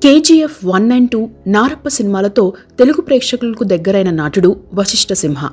KGF one and two Narappa సినిమాలతో తెలుగు ప్రేక్షకులకు దగ్గరైన నటుడు వశిష్ఠ సింహ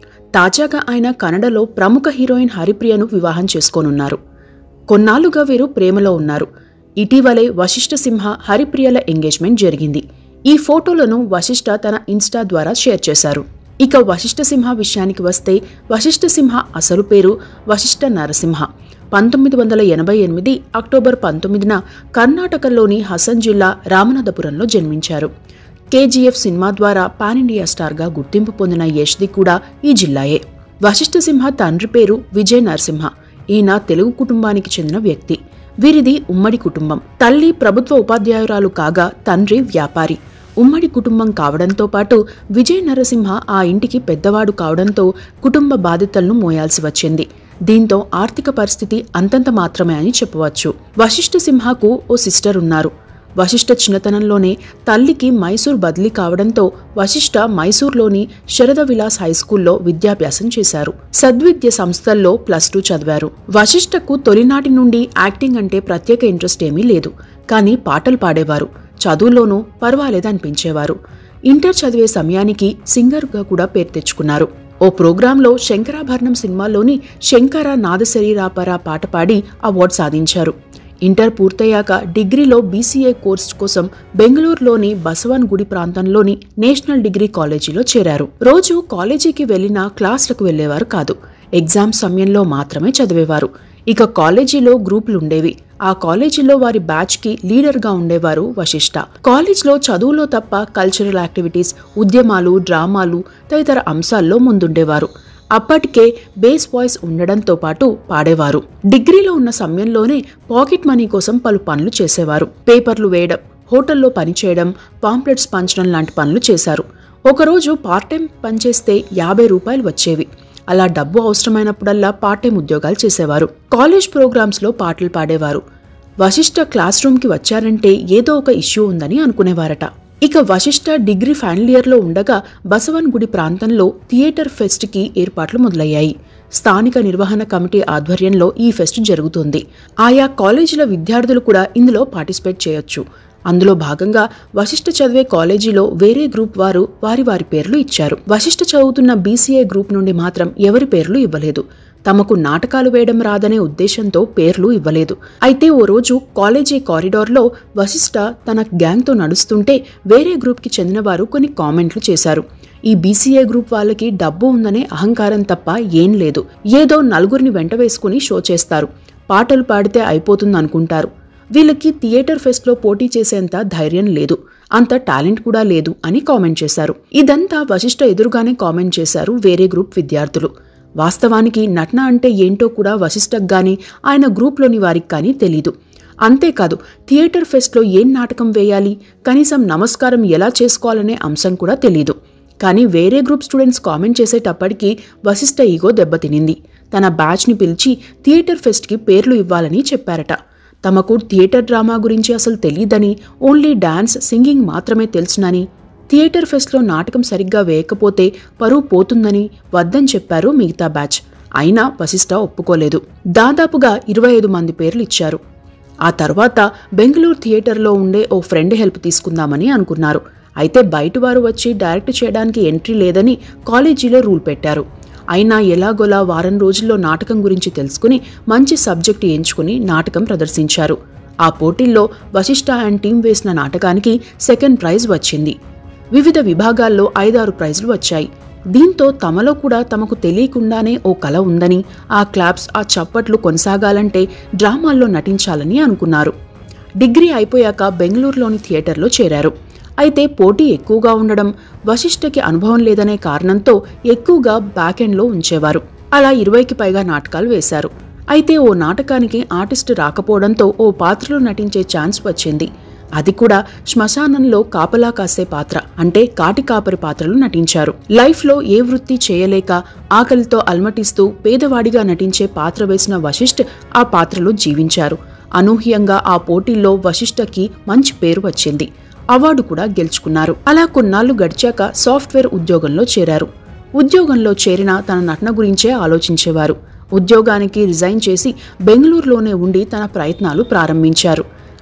తాజాగా ఆయన కన్నడలో ప్రముఖ హీరోయిన్ హరిప్రియను వివాహం చేసుకోనున్నారు కొన్నాళ్లుగా వీరు ప్రేమలో ఉన్నారు ఇటీవలే వశిష్ఠ సింహ హరిప్రియల ఎంగేజ్మెంట్ జరిగింది ఈ ఫోటోలను వశిష్ఠ తన ఇన్స్టా ద్వారా షేర్ చేశారు ఇక వశిష్ఠ సింహ విషయానికి వస్తే వశిష్ఠ సింహ అసలు పేరు వశిష్ఠ నరసింహ పంతొమ్మిది వందల ఎనభై ఎనిమిది అక్టోబర్ పంతొమ్మిదిన కర్ణాటకలోని హసన్ జిల్లా రామనాథపురంలో జన్మించారు కేజీఎఫ్ సినిమా ద్వారా పాన్ ఇండియా స్టార్గా గుర్తింపు పొందిన యష్ది కూడా ఈ జిల్లాయే వశిష్ఠ సింహ తండ్రి పేరు విజయ్ నరసింహ ఈయన తెలుగు కుటుంబానికి చెందిన వ్యక్తి వీరిది ఉమ్మడి కుటుంబం తల్లి ప్రభుత్వ ఉపాధ్యాయురాలు కాగా తండ్రి వ్యాపారి ఉమ్మడి కుటుంబం కావడంతో పాటు విజయ్ నరసింహ ఆ ఇంటికి పెద్దవాడు కావడంతో కుటుంబ బాధ్యతలను మోయాల్సి వచ్చింది దీంతో ఆర్థిక పరిస్థితి అంతంత మాత్రమే అని చెప్పవచ్చు వశిష్ఠ సింహకు ఓ సిస్టర్ ఉన్నారు వశిష్ఠ చిన్నతనంలోనే తల్లికి మైసూర్ బదిలీ కావడంతో వశిష్ఠ మైసూర్లోని శరద విలాస్ హైస్కూల్లో విద్యాభ్యాసం చేశారు సద్విద్య సంస్థల్లో ప్లస్ టూ చదివారు వశిష్ఠకు తొలినాటి నుండి యాక్టింగ్ అంటే ప్రత్యేక ఇంట్రెస్ట్ ఏమీ లేదు కానీ పాటలు పాడేవారు చదువులోనూ పర్వాలేదనిపించేవారు ఇంటర్ చదివే సమయానికి సింగర్గా కూడా పేరు తెచ్చుకున్నారు ఓ ప్రోగ్రాంలో శంకరాభరణం సినిమాలోని శంకర నాదశరీరాపర పాట పాడి అవార్డు సాధించారు ఇంటర్ పూర్తయ్యాక డిగ్రీలో బీసీఏ కోర్స్ కోసం బెంగళూరులోని బసవన్ గుడి ప్రాంతంలోని నేషనల్ డిగ్రీ కాలేజీలో చేరారు రోజు కాలేజీకి వెళ్లినా క్లాసులకు వెళ్లేవారు కాదు ఎగ్జామ్ సమయంలో మాత్రమే చదివేవారు ఇక కాలేజీలో గ్రూపులుండేవి ఆ కాలేజీలో వారి బ్యాచ్ కి లీడర్ గా ఉండేవారు వశిష్ఠ కాలేజ్లో చదువులో తప్ప కల్చరల్ యాక్టివిటీస్ ఉద్యమాలు డ్రామాలు తదితర అంశాల్లో ముందుండేవారు అప్పటికే బేస్ వాయిస్ ఉండడంతో పాటు పాడేవారు డిగ్రీలో ఉన్న సమయంలోనే పాకెట్ మనీ కోసం పలు పనులు చేసేవారు పేపర్లు వేయడం హోటల్లో పనిచేయడం పాంప్లెట్స్ పంచడం లాంటి పనులు చేశారు ఒకరోజు పార్ట్ టైం పనిచేస్తే యాభై రూపాయలు వచ్చేవి అలా డబ్బు అవసరమైనప్పుడల్లా పార్ట్ టైం ఉద్యోగాలు చేసేవారు కాలేజ్ ప్రోగ్రామ్స్ లో పాటలు పాడేవారు వశిష్ఠ క్లాస్ రూమ్ కి వచ్చారంటే ఏదో ఒక ఇష్యూ ఉందని అనుకునేవారట ఇక వశిష్ఠ డిగ్రీ ఫైనల్ ఇయర్ లో ఉండగా బసవన్ గుడి ప్రాంతంలో థియేటర్ ఫెస్ట్ కి ఏర్పాట్లు మొదలయ్యాయి స్థానిక నిర్వహణ కమిటీ ఆధ్వర్యంలో ఈ ఫెస్ట్ జరుగుతుంది ఆయా కాలేజీల విద్యార్థులు కూడా ఇందులో పార్టిసిపేట్ చేయొచ్చు అందులో భాగంగా వశిష్ఠ చదివే కాలేజీలో వేరే గ్రూప్ వారు వారి వారి పేర్లు ఇచ్చారు వశిష్ఠ చదువుతున్న బీసీఏ గ్రూప్ నుండి మాత్రం ఎవరి పేర్లు ఇవ్వలేదు తమకు నాటకాలు వేయడం రాదనే ఉద్దేశంతో పేర్లు ఇవ్వలేదు అయితే ఓ రోజు కాలేజీ కారిడార్లో వశిష్ఠ తన గ్యాంగ్తో నడుస్తుంటే వేరే గ్రూప్కి చెందిన వారు కొన్ని కామెంట్లు చేశారు ఈ బీసీఏ గ్రూప్ వాళ్ళకి డబ్బు ఉందనే అహంకారం తప్ప ఏం లేదు ఏదో నలుగురిని వెంట వేసుకుని షో చేస్తారు పాటలు పాడితే అయిపోతుంది అనుకుంటారు వీళ్ళకి థియేటర్ ఫెస్ట్లో పోటీ చేసేంత ధైర్యం లేదు అంత టాలెంట్ కూడా లేదు అని కామెంట్ చేశారు ఇదంతా వశిష్ఠ ఎదురుగానే కామెంట్ చేశారు వేరే గ్రూప్ విద్యార్థులు వాస్తవానికి నటన అంటే ఏంటో కూడా వశిష్ఠకు గాని ఆయన గ్రూప్లోని వారికి కానీ తెలీదు అంతేకాదు థియేటర్ ఫెస్ట్లో ఏం నాటకం వేయాలి కనీసం నమస్కారం ఎలా చేసుకోవాలనే అంశం కూడా తెలీదు కానీ వేరే గ్రూప్ స్టూడెంట్స్ కామెంట్ చేసేటప్పటికీ వశిష్ఠ ఈగో దెబ్బతినింది తన బ్యాచ్ని పిలిచి థియేటర్ ఫెస్ట్కి పేర్లు ఇవ్వాలని చెప్పారట తమకు థియేటర్ డ్రామా గురించి అసలు తెలియదని ఓన్లీ డాన్స్ సింగింగ్ మాత్రమే తెలుసునని థియేటర్ ఫెస్ట్లో నాటకం సరిగ్గా వేయకపోతే పరువు పోతుందని వద్దని చెప్పారు మిగతా బ్యాచ్ అయినా వశిష్ఠ ఒప్పుకోలేదు దాదాపుగా ఇరవై ఐదు మంది పేర్లు ఇచ్చారు ఆ తర్వాత బెంగళూరు థియేటర్లో ఉండే ఓ ఫ్రెండ్ హెల్ప్ తీసుకుందామని అనుకున్నారు అయితే బయట వారు వచ్చి డైరెక్ట్ చేయడానికి ఎంట్రీ లేదని కాలేజీలో రూల్ పెట్టారు అయినా ఎలాగోలా వారం రోజుల్లో నాటకం గురించి తెలుసుకుని మంచి సబ్జెక్టు ఎంచుకుని నాటకం ప్రదర్శించారు ఆ పోటీల్లో వశిష్ఠ అండ్ టీం వేసిన నాటకానికి సెకండ్ ప్రైజ్ వచ్చింది వివిధ విభాగాల్లో ఐదారు ప్రైజులు వచ్చాయి దీంతో తమలో కూడా తమకు తెలియకుండానే ఓ కళ ఉందని ఆ క్లాప్స్ ఆ చప్పట్లు కొనసాగాలంటే డ్రామాల్లో నటించాలని అనుకున్నారు డిగ్రీ అయిపోయాక బెంగళూరులోని థియేటర్లో చేరారు అయితే పోటీ ఎక్కువగా ఉండడం వశిష్ఠకి అనుభవం లేదనే కారణంతో ఎక్కువగా బ్యాక్ ఎండ్లో ఉంచేవారు అలా ఇరవైకి పైగా నాటకాలు వేశారు అయితే ఓ నాటకానికి ఆర్టిస్ట్ రాకపోవడంతో ఓ పాత్రలో నటించే ఛాన్స్ వచ్చింది అది కూడా శ్మశానంలో కాపలా కాసే పాత్ర అంటే కాటి కాపరి పాత్రలు నటించారు లైఫ్ లో ఏ వృత్తి చేయలేక ఆకలితో అల్మటిస్తూ పేదవాడిగా నటించే పాత్ర వేసిన వశిష్ఠ్ ఆ పాత్రలో జీవించారు అనూహ్యంగా ఆ పోటీల్లో వశిష్ఠకి మంచి పేరు వచ్చింది అవార్డు కూడా గెలుచుకున్నారు అలా కొన్నాళ్లు గడిచాక సాఫ్ట్వేర్ ఉద్యోగంలో చేరారు ఉద్యోగంలో చేరిన తన నటన గురించే ఆలోచించేవారు ఉద్యోగానికి రిజైన్ చేసి బెంగళూరులోనే ఉండి తన ప్రయత్నాలు ప్రారంభించారు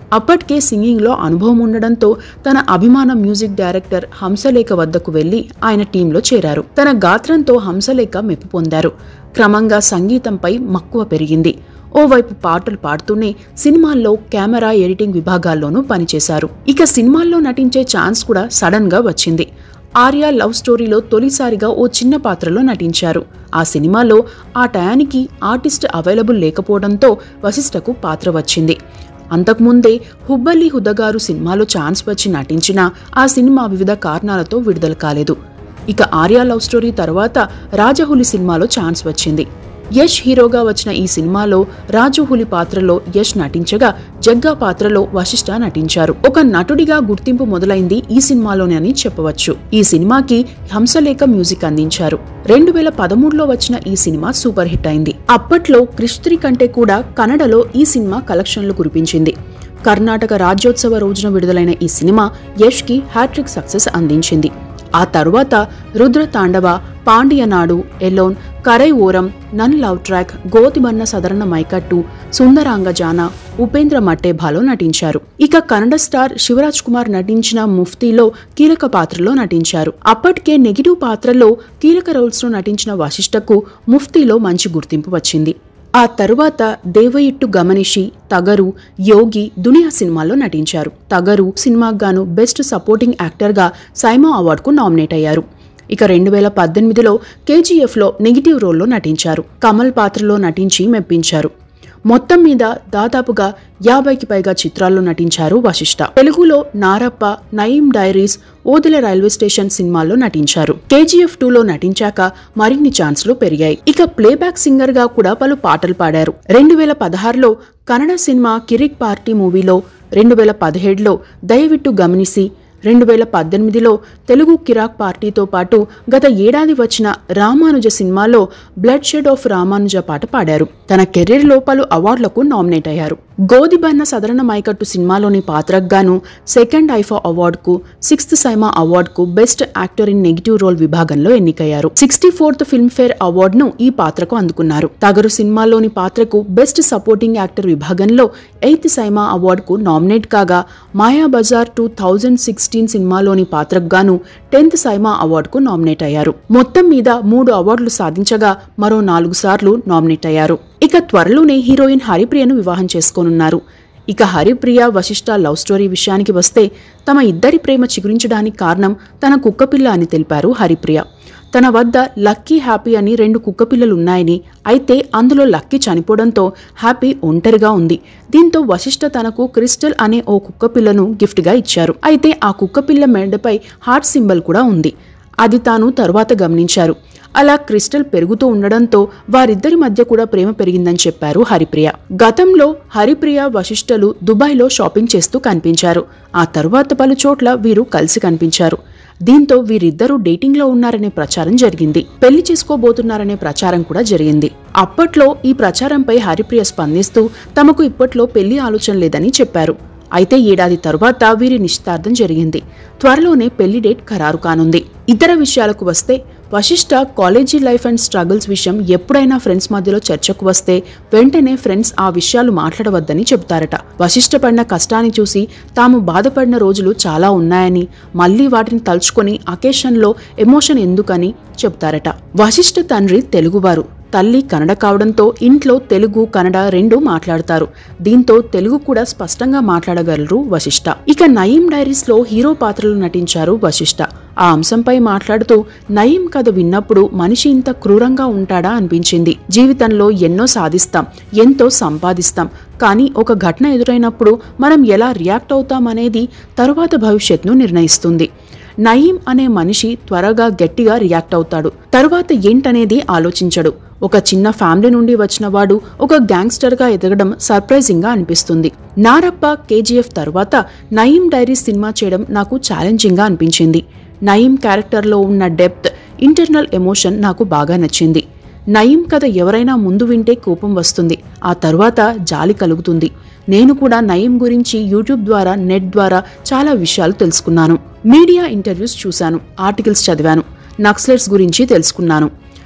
అప్పటికే సింగింగ్లో అనుభవం ఉండడంతో తన అభిమాన మ్యూజిక్ డైరెక్టర్ హంసలేఖ వద్దకు వెళ్లి ఆయన టీంలో చేరారు తన గాత్రంతో హంసలేఖ మెప్పు పొందారు క్రమంగా సంగీతంపై మక్కువ పెరిగింది ఓవైపు పాటలు పాడుతూనే సినిమాల్లో కెమెరా ఎడిటింగ్ విభాగాల్లోనూ పనిచేశారు ఇక సినిమాల్లో నటించే ఛాన్స్ కూడా సడన్ గా వచ్చింది ఆర్య లవ్ స్టోరీలో తొలిసారిగా ఓ చిన్న పాత్రలో నటించారు ఆ సినిమాలో ఆ టయానికి ఆర్టిస్ట్ అవైలబుల్ లేకపోవడంతో వశిష్ఠకు పాత్ర వచ్చింది అంతకుముందే హుబ్బల్లి హుద్దగారు సినిమాలో ఛాన్స్ వచ్చి నటించినా ఆ సినిమా వివిధ కారణాలతో విడుదల కాలేదు ఇక ఆర్య లవ్ స్టోరీ తర్వాత రాజహులి సినిమాలో ఛాన్స్ వచ్చింది యష్ హీరోగా వచ్చిన ఈ సినిమాలో రాజుహులి పాత్రలో యష్ నటించగా జగ్గా పాత్రలో వశిష్ఠ నటించారు ఒక నటుడిగా గుర్తింపు మొదలైంది ఈ సినిమాలోనే అని చెప్పవచ్చు ఈ సినిమాకి హంసలేఖ మ్యూజిక్ అందించారు రెండు వేల పదమూడులో వచ్చిన ఈ సినిమా సూపర్ హిట్ అయింది అప్పట్లో క్రిష్త్రి కంటే కూడా కన్నడలో ఈ సినిమా కలెక్షన్లు కురిపించింది కర్ణాటక రాజ్యోత్సవ రోజున విడుదలైన ఈ సినిమా యష్ కి హ్యాట్రిక్ సక్సెస్ అందించింది ఆ తరువాత రుద్ర తాండవ పాండియనాడు ఎలోన్ కరై ఓరం నన్ లవ్ ట్రాక్ గోతిబన్న సదరణ మైకట్టు సుందరాంగజాన ఉపేంద్ర మట్టేభాలో నటించారు ఇక కన్నడ స్టార్ శివరాజ్ కుమార్ నటించిన ముఫ్తీలో కీలక పాత్రలో నటించారు అప్పటికే నెగిటివ్ పాత్రలో కీలక రోల్స్ లో నటించిన వశిష్ఠకు ముఫ్తీలో మంచి గుర్తింపు వచ్చింది ఆ తరువాత దేవయిట్టు గమనిషి తగరు యోగి దునియా సినిమాల్లో నటించారు తగరు సినిమాకు గాను బెస్ట్ సపోర్టింగ్ యాక్టర్గా సైమా అవార్డుకు నామినేట్ అయ్యారు ఇక రెండు వేల పద్దెనిమిదిలో కేజీఎఫ్లో నెగిటివ్ రోల్లో నటించారు కమల్ పాత్రలో నటించి మెప్పించారు మొత్తం మీద దాదాపుగా యాభైకి పైగా చిత్రాల్లో నటించారు వశిష్ఠ తెలుగులో Narappa Nayeem diaries Odela railway station సినిమాల్లో నటించారు కేజీఎఫ్ టూలో నటించాక మరిన్ని ఛాన్స్లు పెరిగాయి ఇక ప్లేబ్యాక్ సింగర్ గా కూడా పలు పాటలు పాడారు రెండు వేల పదహారులో కన్నడ సినిమా కిరిక్ పార్టీ మూవీలో రెండు వేల పదిహేడులో దయవిట్టు గమనిసి రెండు వేల పద్దెనిమిదిలో తెలుగు కిరాక్ పార్టీతో పాటు గత ఏడాది వచ్చిన రామానుజ సినిమాలో బ్లడ్ షెడ్ ఆఫ్ రామానుజ పాట పాడారు తన కెరీర్లో పలు అవార్డులకు నామినేట్ అయ్యారు గోదిబన్న సదరణ మైకట్టు సినిమాలోని పాత్రకు గాను సెకండ్ ఐఫా అవార్డుకు సిక్స్త్ సైమా అవార్డుకు best actor in negative role విభాగంలో ఎన్నికయ్యారు సిక్స్టీ ఫోర్త్ ఫిల్మ్ఫేర్ అవార్డును ఈ పాత్రకు అందుకున్నారు తగరు సినిమాలోని పాత్రకు బెస్ట్ సపోర్టింగ్ యాక్టర్ విభాగంలో ఎయిత్ సైమా అవార్డుకు నామినేట్ కాగా Maya Bazaar two thousand sixteen సినిమాలోని పాత్రకు గాను టెన్త్ సైమా అవార్డుకు నామినేట్ అయ్యారు మొత్తం మీద మూడు అవార్డులు సాధించగా మరో నాలుగు సార్లు నామినేట్ అయ్యారు ఇక త్వరలోనే హీరోయిన్ హరిప్రియను వివాహం చేసుకోనున్నారు ఇక హరిప్రియ వశిష్ఠ లవ్ స్టోరీ విషయానికి వస్తే తమ ఇద్దరి ప్రేమ చిగురించడానికి కారణం తన కుక్కపిల్ల అని తెలిపారు హరిప్రియ తన వద్ద లక్కీ హ్యాపీ అని రెండు కుక్కపిల్లలు ఉన్నాయని అయితే అందులో లక్కీ చనిపోవడంతో హ్యాపీ ఒంటరిగా ఉంది దీంతో వశిష్ఠ తనకు క్రిస్టల్ అనే ఓ కుక్కపిల్లను గిఫ్ట్గా ఇచ్చారు అయితే ఆ కుక్కపిల్ల మెడపై హార్ట్ సింబల్ కూడా ఉంది అది తాను తరువాత గమనించారు అలా క్రిస్టల్ పెరుగుతూ ఉండడంతో వారిద్దరి మధ్య కూడా ప్రేమ పెరిగిందని చెప్పారు హరిప్రియ గతంలో హరిప్రియ వశిష్ఠలు దుబాయ్లో షాపింగ్ చేస్తూ కనిపించారు ఆ తరువాత పలు చోట్ల వీరు కలిసి కనిపించారు దీంతో వీరిద్దరూ డేటింగ్ లో ఉన్నారనే ప్రచారం జరిగింది పెళ్లి చేసుకోబోతున్నారనే ప్రచారం కూడా జరిగింది అప్పట్లో ఈ ప్రచారంపై హరిప్రియ స్పందిస్తూ తమకు ఇప్పట్లో పెళ్లి ఆలోచన లేదని చెప్పారు అయితే ఏడాది తరువాత వీరి నిశ్చితార్థం జరిగింది త్వరలోనే పెళ్లి డేట్ ఖరారు కానుంది ఇతర విషయాలకు వస్తే Vasishta college life and struggles విషయం ఎప్పుడైనా ఫ్రెండ్స్ మధ్యలో చర్చకు వస్తే వెంటనే ఫ్రెండ్స్ ఆ విషయాలు మాట్లాడవద్దని చెబుతారట వశిష్ఠ పడిన కష్టాన్ని చూసి తాము బాధపడిన రోజులు చాలా ఉన్నాయని మళ్ళీ వాటిని తలుచుకొని అకేషన్లో ఎమోషన్ ఎందుకని చెబుతారట వశిష్ఠ తండ్రి తెలుగువారు తల్లి కన్నడ కావడంతో ఇంట్లో తెలుగు కన్నడ రెండు మాట్లాడతారు దీంతో తెలుగు కూడా స్పష్టంగా మాట్లాడగలరు వశిష్ఠ ఇక నయీం డైరీస్ లో హీరో పాత్రలో నటించారు వశిష్ఠ ఆ అంశంపై మాట్లాడుతూ నయీం కథ విన్నప్పుడు మనిషి ఇంత క్రూరంగా ఉంటాడా అనిపించింది జీవితంలో ఎన్నో సాధిస్తాం ఎంతో సంపాదిస్తాం కానీ ఒక ఘటన ఎదురైనప్పుడు మనం ఎలా రియాక్ట్ అవుతామనేది తరువాత భవిష్యత్తును నిర్ణయిస్తుంది నయీం అనే మనిషి త్వరగా గట్టిగా రియాక్ట్ అవుతాడు తరువాత ఏంటనేది ఆలోచించడు ఒక చిన్న ఫ్యామిలీ నుండి వచ్చిన వాడు ఒక గ్యాంగ్స్టర్ గా ఎదగడం సర్ప్రైజింగ్ గా అనిపిస్తుంది నారప్ప కేజీఎఫ్ తరువాత నయీం డైరీస్ సినిమా చేయడం నాకు ఛాలెంజింగ్ గా అనిపించింది నయీం క్యారెక్టర్లో ఉన్న డెప్త్ ఇంటర్నల్ ఎమోషన్ నాకు బాగా నచ్చింది నయీం కథ ఎవరైనా ముందు వింటే కోపం వస్తుంది ఆ తరువాత జాలి కలుగుతుంది నేను కూడా నయీం గురించి యూట్యూబ్ ద్వారా నెట్ ద్వారా చాలా విషయాలు తెలుసుకున్నాను మీడియా ఇంటర్వ్యూస్ చూశాను ఆర్టికల్స్ చదివాను నక్సలెట్స్ గురించి తెలుసుకున్నాను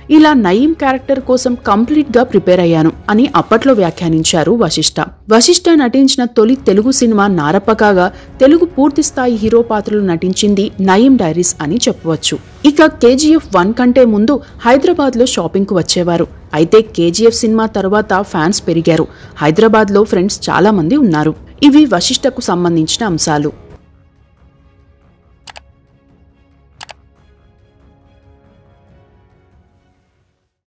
ఇలా నయీం క్యారెక్టర్ కోసం కంప్లీట్ గా ప్రిపేర్ అయ్యాను అని అప్పట్లో వ్యాఖ్యానించారు వశిష్ఠ వశిష్ఠ నటించిన తొలి తెలుగు సినిమా నారప్ప కాగా తెలుగు పూర్తి స్థాయి హీరో పాత్రలు నటించింది నయీం డైరీస్ అని చెప్పవచ్చు ఇక కేజీఎఫ్ వన్ కంటే ముందు హైదరాబాద్ లో షాపింగ్ కు వచ్చేవారు అయితే కేజీఎఫ్ సినిమా తర్వాత ఫ్యాన్స్ పెరిగారు హైదరాబాద్ లో ఫ్రెండ్స్ చాలా మంది ఉన్నారు ఇవి వశిష్ఠకు సంబంధించిన అంశాలు